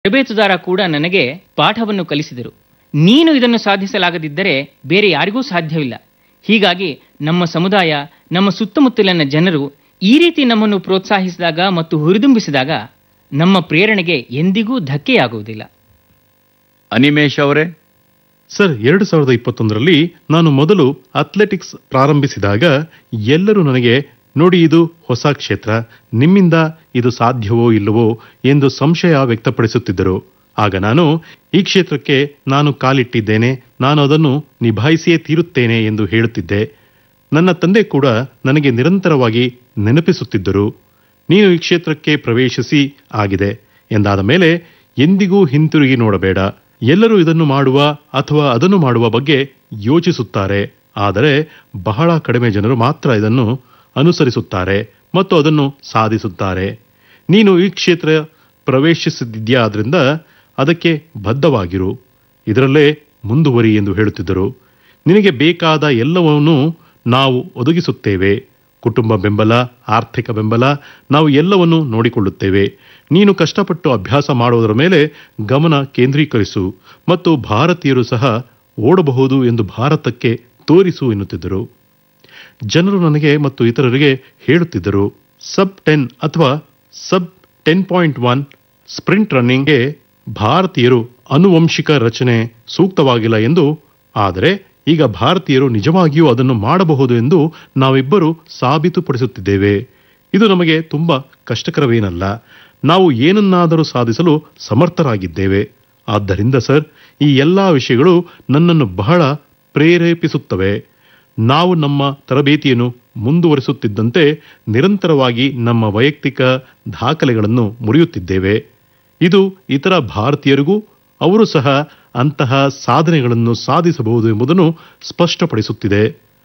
ತರಬೇತುದಾರ ಕೂಡ ನನಗೆ ಪಾಠವನ್ನು ಕಲಿಸಿದರು ನೀನು ಇದನ್ನು ಸಾಧಿಸಲಾಗದಿದ್ದರೆ ಬೇರೆ ಯಾರಿಗೂ ಸಾಧ್ಯವಿಲ್ಲ ಹೀಗಾಗಿ ನಮ್ಮ ಸಮುದಾಯ ನಮ್ಮ ಸುತ್ತಮುತ್ತಲಿನ ಜನರು ಈ ರೀತಿ ನಮ್ಮನ್ನು ಪ್ರೋತ್ಸಾಹಿಸಿದಾಗ ಮತ್ತು ಹುರಿದುಂಬಿಸಿದಾಗ ನಮ್ಮ ಪ್ರೇರಣೆಗೆ ಎಂದಿಗೂ ಧಕ್ಕೆಯಾಗುವುದಿಲ್ಲ ಅನಿಮೇಶ್ ಅವರೇ ಸರ್ ಎರಡು ಸಾವಿರದ ಇಪ್ಪತ್ತೊಂದರಲ್ಲಿ ನಾನು ಮೊದಲು ಅಥ್ಲೆಟಿಕ್ಸ್ ಪ್ರಾರಂಭಿಸಿದಾಗ ಎಲ್ಲರೂ ನನಗೆ ನೋಡಿ ಇದು ಹೊಸ ಕ್ಷೇತ್ರ ನಿಮ್ಮಿಂದ ಇದು ಸಾಧ್ಯವೋ ಇಲ್ಲವೋ ಎಂದು ಸಂಶಯ ವ್ಯಕ್ತಪಡಿಸುತ್ತಿದ್ದರು ಆಗ ನಾನು ಈ ಕ್ಷೇತ್ರಕ್ಕೆ ನಾನು ಕಾಲಿಟ್ಟಿದ್ದೇನೆ ನಾನು ಅದನ್ನು ನಿಭಾಯಿಸಿಯೇ ತೀರುತ್ತೇನೆ ಎಂದು ಹೇಳುತ್ತಿದ್ದೆ ನನ್ನ ತಂದೆ ಕೂಡ ನನಗೆ ನಿರಂತರವಾಗಿ ನೆನಪಿಸುತ್ತಿದ್ದರು ನೀನು ಈ ಕ್ಷೇತ್ರಕ್ಕೆ ಪ್ರವೇಶಿಸಿ ಆಗಿದೆ ಎಂದಾದ ಮೇಲೆ ಎಂದಿಗೂ ಹಿಂತಿರುಗಿ ನೋಡಬೇಡ ಎಲ್ಲರೂ ಇದನ್ನು ಮಾಡುವ ಅಥವಾ ಅದನ್ನು ಮಾಡುವ ಬಗ್ಗೆ ಯೋಚಿಸುತ್ತಾರೆ ಆದರೆ ಬಹಳ ಕಡಿಮೆ ಜನರು ಮಾತ್ರ ಇದನ್ನು ಅನುಸರಿಸುತ್ತಾರೆ ಮತ್ತು ಅದನ್ನು ಸಾಧಿಸುತ್ತಾರೆ ನೀನು ಈ ಕ್ಷೇತ್ರ ಪ್ರವೇಶಿಸಿದ್ಯಾ ಆದ್ರಿಂದ ಅದಕ್ಕೆ ಬದ್ಧವಾಗಿರು ಇದರಲ್ಲೇ ಮುಂದುವರಿ ಎಂದು ಹೇಳುತ್ತಿದ್ದರು ನಿನಗೆ ಬೇಕಾದ ಎಲ್ಲವನ್ನೂ ನಾವು ಒದಗಿಸುತ್ತೇವೆ ಕುಟುಂಬ ಬೆಂಬಲ ಆರ್ಥಿಕ ಬೆಂಬಲ ನಾವು ಎಲ್ಲವನ್ನೂ ನೋಡಿಕೊಳ್ಳುತ್ತೇವೆ ನೀನು ಕಷ್ಟಪಟ್ಟು ಅಭ್ಯಾಸ ಮಾಡುವುದರ ಮೇಲೆ ಗಮನ ಕೇಂದ್ರೀಕರಿಸು ಮತ್ತು ಭಾರತೀಯರು ಸಹ ಓಡಬಹುದು ಎಂದು ಭಾರತಕ್ಕೆ ತೋರಿಸು ಎನ್ನುತ್ತಿದ್ದರು ಜನರು ನನಗೆ ಮತ್ತು ಇತರರಿಗೆ ಹೇಳುತ್ತಿದ್ದರು ಸಬ್ ಟೆನ್ ಅಥವಾ sub ten point one sprint ರನ್ನಿಂಗ್ಗೆ ಭಾರತೀಯರು ಅನುವಂಶಿಕ ರಚನೆ ಸೂಕ್ತವಾಗಿಲ್ಲ ಎಂದು ಆದರೆ ಈಗ ಭಾರತೀಯರು ನಿಜವಾಗಿಯೂ ಅದನ್ನು ಮಾಡಬಹುದು ಎಂದು ನಾವಿಬ್ಬರು ಸಾಬೀತುಪಡಿಸುತ್ತಿದ್ದೇವೆ ಇದು ನಮಗೆ ತುಂಬಾ ಕಷ್ಟಕರವೇನಲ್ಲ ನಾವು ಏನನ್ನಾದರೂ ಸಾಧಿಸಲು ಸಮರ್ಥರಾಗಿದ್ದೇವೆ ಆದ್ದರಿಂದ ಸರ್ ಈ ಎಲ್ಲಾ ವಿಷಯಗಳು ನನ್ನನ್ನು ಬಹಳ ಪ್ರೇರೇಪಿಸುತ್ತವೆ ನಾವು ನಮ್ಮ ತರಬೇತಿಯನ್ನು ಮುಂದುವರಿಸುತ್ತಿದ್ದಂತೆ ನಿರಂತರವಾಗಿ ನಮ್ಮ ವೈಯಕ್ತಿಕ ದಾಖಲೆಗಳನ್ನು ಮುರಿಯುತ್ತಿದ್ದೇವೆ ಇದು ಇತರ ಭಾರತೀಯರಿಗೂ ಅವರು ಸಹ ಅಂತಹ ಸಾಧನೆಗಳನ್ನು ಸಾಧಿಸಬಹುದು ಎಂಬುದನ್ನು ಸ್ಪಷ್ಟಪಡಿಸುತ್ತಿದೆ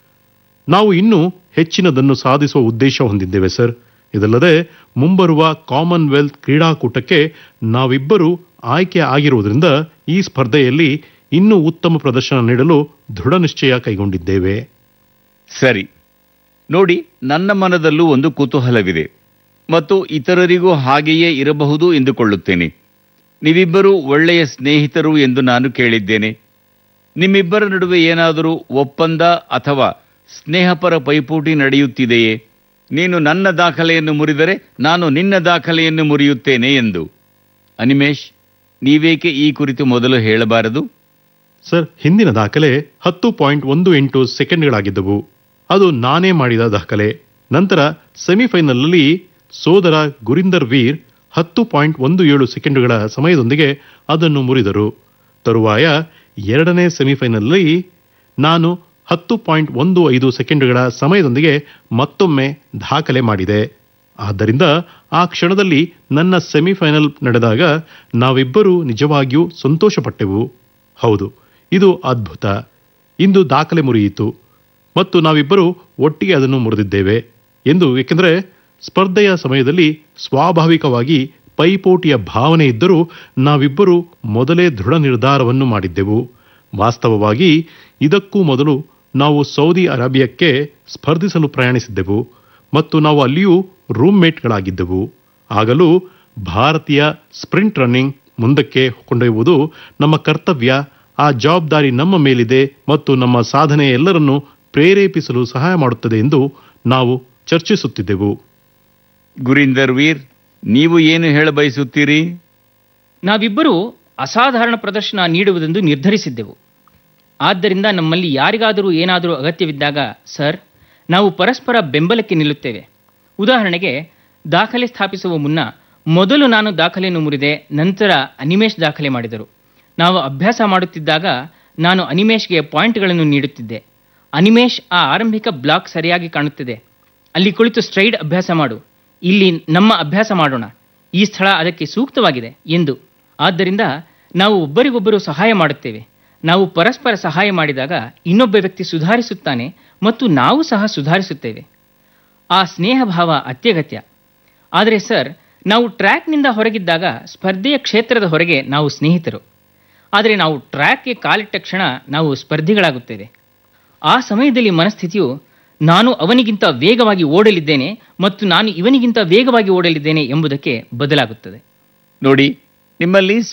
ನಾವು ಇನ್ನೂ ಹೆಚ್ಚಿನದನ್ನು ಸಾಧಿಸುವ ಉದ್ದೇಶ ಹೊಂದಿದ್ದೇವೆ ಸರ್ ಇದಲ್ಲದೆ ಮುಂಬರುವ ಕಾಮನ್ವೆಲ್ತ್ ಕ್ರೀಡಾಕೂಟಕ್ಕೆ ನಾವಿಬ್ಬರು ಆಯ್ಕೆ ಆಗಿರುವುದರಿಂದ ಈ ಸ್ಪರ್ಧೆಯಲ್ಲಿ ಇನ್ನೂ ಉತ್ತಮ ಪ್ರದರ್ಶನ ನೀಡಲು ದೃಢ ನಿಶ್ಚಯ ಕೈಗೊಂಡಿದ್ದೇವೆ ಸರಿ ನೋಡಿ ನನ್ನ ಮನದಲ್ಲೂ ಒಂದು ಕುತೂಹಲವಿದೆ ಮತ್ತು ಇತರರಿಗೂ ಹಾಗೆಯೇ ಇರಬಹುದು ಎಂದುಕೊಳ್ಳುತ್ತೇನೆ ನೀವಿಬ್ಬರೂ ಒಳ್ಳೆಯ ಸ್ನೇಹಿತರು ಎಂದು ನಾನು ಕೇಳಿದ್ದೇನೆ ನಿಮ್ಮಿಬ್ಬರ ನಡುವೆ ಏನಾದರೂ ಒಪ್ಪಂದ ಅಥವಾ ಸ್ನೇಹಪರ ಪೈಪೋಟಿ ನಡೆಯುತ್ತಿದೆಯೇ ನೀನು ನನ್ನ ದಾಖಲೆಯನ್ನು ಮುರಿದರೆ ನಾನು ನಿನ್ನ ದಾಖಲೆಯನ್ನು ಮುರಿಯುತ್ತೇನೆ ಎಂದು ಅನಿಮೇಶ್ ನೀವೇಕೆ ಈ ಕುರಿತು ಮೊದಲು ಹೇಳಬಾರದು ಸರ್ ಹಿಂದಿನ ದಾಖಲೆ ಹತ್ತು ಪಾಯಿಂಟ್ ಒಂದು ಎಂಟು ಸೆಕೆಂಡ್ಗಳಾಗಿದ್ದವು ಅದು ನಾನೇ ಮಾಡಿದ ದಾಖಲೆ ನಂತರ ಸೆಮಿಫೈನಲ್ನಲ್ಲಿ ಸೋದರ ಗುರಿಂದರ್ ವೀರ್ ಹತ್ತು ಪಾಯಿಂಟ್ ಒಂದು ಏಳು ಸೆಕೆಂಡುಗಳ ಸಮಯದೊಂದಿಗೆ ಅದನ್ನು ಮುರಿದರು ತರುವಾಯ ಎರಡನೇ ಸೆಮಿಫೈನಲ್ನಲ್ಲಿ ನಾನು ಹತ್ತು ಪಾಯಿಂಟ್ ಒಂದು ಐದು ಸೆಕೆಂಡುಗಳ ಸಮಯದೊಂದಿಗೆ ಮತ್ತೊಮ್ಮೆ ದಾಖಲೆ ಮಾಡಿದೆ ಆದ್ದರಿಂದ ಆ ಕ್ಷಣದಲ್ಲಿ ನನ್ನ ಸೆಮಿಫೈನಲ್ ನಡೆದಾಗ ನಾವಿಬ್ಬರೂ ನಿಜವಾಗಿಯೂ ಸಂತೋಷಪಟ್ಟೆವು ಹೌದು ಇದು ಅದ್ಭುತ ಇಂದು ದಾಖಲೆ ಮುರಿಯಿತು ಮತ್ತು ನಾವಿಬ್ಬರು ಒಟ್ಟಿಗೆ ಅದನ್ನು ಮುರಿದಿದ್ದೇವೆ ಎಂದು ಏಕೆಂದರೆ ಸ್ಪರ್ಧೆಯ ಸಮಯದಲ್ಲಿ ಸ್ವಾಭಾವಿಕವಾಗಿ ಪೈಪೋಟಿಯ ಭಾವನೆ ಇದ್ದರೂ ನಾವಿಬ್ಬರು ಮೊದಲೇ ದೃಢ ನಿರ್ಧಾರವನ್ನು ಮಾಡಿದ್ದೆವು ವಾಸ್ತವವಾಗಿ ಇದಕ್ಕೂ ಮೊದಲು ನಾವು ಸೌದಿ ಅರೇಬಿಯಾಕ್ಕೆ ಸ್ಪರ್ಧಿಸಲು ಪ್ರಯಾಣಿಸಿದ್ದೆವು ಮತ್ತು ನಾವು ಅಲ್ಲಿಯೂ ರೂಮ್ಮೇಟ್ಗಳಾಗಿದ್ದೆವು ಆಗಲೂ ಭಾರತೀಯ ಸ್ಪ್ರಿಂಟ್ ರನ್ನಿಂಗ್ ಮುಂದಕ್ಕೆ ಕೊಂಡೊಯ್ಯುವುದು ನಮ್ಮ ಕರ್ತವ್ಯ ಆ ಜವಾಬ್ದಾರಿ ನಮ್ಮ ಮೇಲಿದೆ ಮತ್ತು ನಮ್ಮ ಸಾಧನೆ ಎಲ್ಲರನ್ನೂ ಪ್ರೇರೇಪಿಸಲು ಸಹಾಯ ಮಾಡುತ್ತದೆ ಎಂದು ನಾವು ಚರ್ಚಿಸುತ್ತಿದ್ದೆವು ಗುರೀಂದರ್ ವೀರ್ ನೀವು ಏನು ಹೇಳಬಯಸುತ್ತೀರಿ ನಾವಿಬ್ಬರೂ ಅಸಾಧಾರಣ ಪ್ರದರ್ಶನ ನೀಡುವುದೆಂದು ನಿರ್ಧರಿಸಿದ್ದೆವು ಆದ್ದರಿಂದ ನಮ್ಮಲ್ಲಿ ಯಾರಿಗಾದರೂ ಏನಾದರೂ ಅಗತ್ಯವಿದ್ದಾಗ ಸರ್ ನಾವು ಪರಸ್ಪರ ಬೆಂಬಲಕ್ಕೆ ನಿಲ್ಲುತ್ತೇವೆ ಉದಾಹರಣೆಗೆ ದಾಖಲೆ ಸ್ಥಾಪಿಸುವ ಮುನ್ನ ಮೊದಲು ನಾನು ದಾಖಲೆಯನ್ನು ಮುರಿದೆ ನಂತರ ಅನಿಮೇಶ್ ದಾಖಲೆ ಮಾಡಿದರು ನಾವು ಅಭ್ಯಾಸ ಮಾಡುತ್ತಿದ್ದಾಗ ನಾನು ಅನಿಮೇಶ್ಗೆ ಪಾಯಿಂಟ್ಗಳನ್ನು ನೀಡುತ್ತಿದ್ದೆ ಅನಿಮೇಶ್ ಆ ಆರಂಭಿಕ ಬ್ಲಾಕ್ ಸರಿಯಾಗಿ ಕಾಣುತ್ತಿದೆ ಅಲ್ಲಿ ಕುಳಿತು ಸ್ಟ್ರೈಡ್ ಅಭ್ಯಾಸ ಮಾಡು ಇಲ್ಲಿ ನಮ್ಮ ಅಭ್ಯಾಸ ಮಾಡೋಣ ಈ ಸ್ಥಳ ಅದಕ್ಕೆ ಸೂಕ್ತವಾಗಿದೆ ಎಂದು ಆದ್ದರಿಂದ ನಾವು ಒಬ್ಬರಿಗೊಬ್ಬರು ಸಹಾಯ ಮಾಡುತ್ತೇವೆ ನಾವು ಪರಸ್ಪರ ಸಹಾಯ ಮಾಡಿದಾಗ ಇನ್ನೊಬ್ಬ ವ್ಯಕ್ತಿ ಸುಧಾರಿಸುತ್ತಾನೆ ಮತ್ತು ನಾವು ಸಹ ಸುಧಾರಿಸುತ್ತೇವೆ ಆ ಸ್ನೇಹ ಭಾವ ಅತ್ಯಗತ್ಯ ಆದರೆ ಸರ್ ನಾವು ಟ್ರ್ಯಾಕ್ನಿಂದ ಹೊರಗಿದ್ದಾಗ ಸ್ಪರ್ಧೆಯ ಕ್ಷೇತ್ರದ ಹೊರಗೆ ನಾವು ಸ್ನೇಹಿತರು ಆದರೆ ನಾವು ಟ್ರ್ಯಾಕ್ಗೆ ಕಾಲಿಟ್ಟ ಕ್ಷಣ ನಾವು ಸ್ಪರ್ಧಿಗಳಾಗುತ್ತೇವೆ ಆ ಸಮಯದಲ್ಲಿ ಮನಸ್ಥಿತಿಯು ನಾನು ಅವನಿಗಿಂತ ವೇಗವಾಗಿ ಓಡಲಿದ್ದೇನೆ ಮತ್ತು ನಾನು ಇವನಿಗಿಂತ ವೇಗವಾಗಿ ಓಡಲಿದ್ದೇನೆ ಎಂಬುದಕ್ಕೆ ಬದಲಾಗುತ್ತದೆ ನೋಡಿ ನಿಮ್ಮಲ್ಲಿ